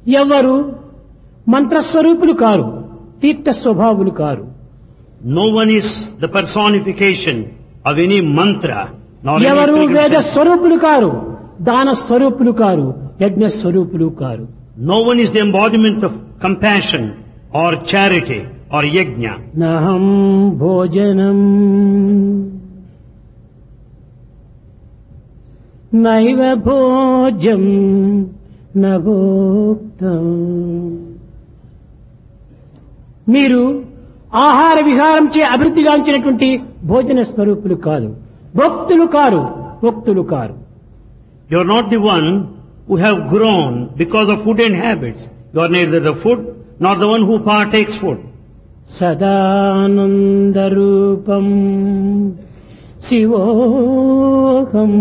ఎవరు మంత్రస్వరూపులు కారు తీర్థ స్వభావులు కారు No one is the personification of any mantra, nor any ఎవరు pilgrim వేద center. స్వరూపులు కారు దాన స్వరూపులు కారు యజ్ఞ స్వరూపులు కారు No one is the embodiment of compassion or charity or yajna. నహం భోజనం నైవ భోజ్యం నభోక్తం మీరు ఆహార విహారం చే అభివృద్ధిగాంచినటువంటి భోజన స్వరూపులు కాదు భక్తులు కారు భక్తులు కారు You are not the one who have grown because of food and habits. You are neither the food nor the one who partakes food. సదానందరూపం శివోహం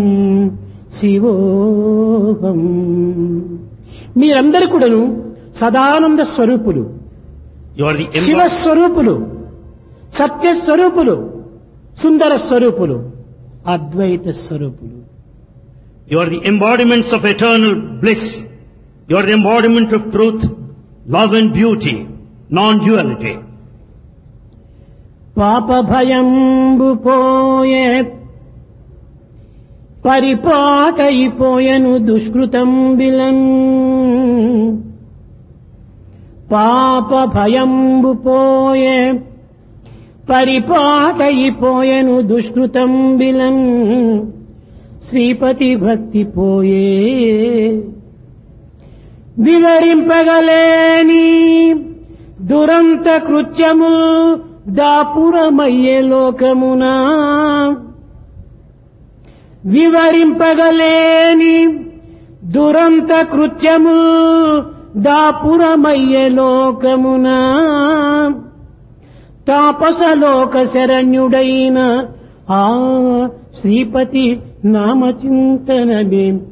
శివోహం మీరందరూ కూడాను Sadananda స్వరూపులు You are the Shiva embod- స్వరూపులు Satya స్వరూపులు Sundara స్వరూపులు Advaita స్వరూపులు you are the embodiments of eternal bliss. You are the embodiment of truth, love and beauty, non-duality. పాప భయంబు పోయే పరిపాటయిపోయను దుష్కృతం బిలన్ పాప భయంబు పోయే పరిపాటయిపోయను దుష్కృతం బిలన్ శ్రీపతి భక్తి పోయే వివరింపగలేని దురంత కృత్యము దాపురమయ్యే లోకమునా వివరింపగలేని దురంత కృత్యము దాపురమయ్యే లోకమునా తాపసలోక శరణ్యుడైన ఆ శ్రీపతి నామచింతనమే